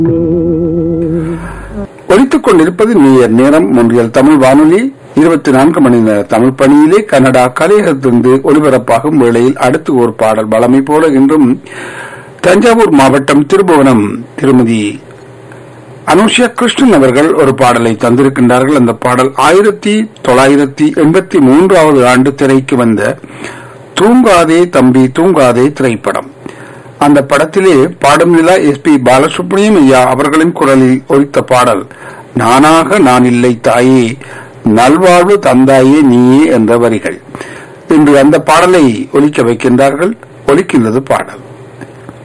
ஒலித்துக் கொண்டிருப்பது நேயர் நேரம் ஒன்றியல் தமிழ் வானொலி இருபத்தி நான்கு மணி நேர தமிழ் பணியிலே கனடா கலையகத்திலிருந்து ஒலிபரப்பாகும் வேளையில் அடுத்து ஒரு பாடல் வளமை போல இன்றும் தஞ்சாவூர் மாவட்டம் திருபுவனம் திருமதி அனுஷா கிருஷ்ணன் அவர்கள் ஒரு பாடலை தந்திருக்கின்றார்கள் அந்த பாடல் ஆயிரத்தி தொள்ளாயிரத்தி எண்பத்தி மூன்றாவது ஆண்டு திரைக்கு வந்த தூங்காதே தம்பி தூங்காதே திரைப்படம் அந்த படத்திலே பாடும் நிலா எஸ் பி பாலசுப்ரமணியம் ஐயா அவர்களின் குரலில் ஒலித்த பாடல் நானாக நான் இல்லை தாயே நல்வாழ்வு தந்தாயே நீயே என்ற வரிகள் இன்று அந்த பாடலை ஒலிக்க வைக்கின்றார்கள் ஒலிக்கின்றது பாடல்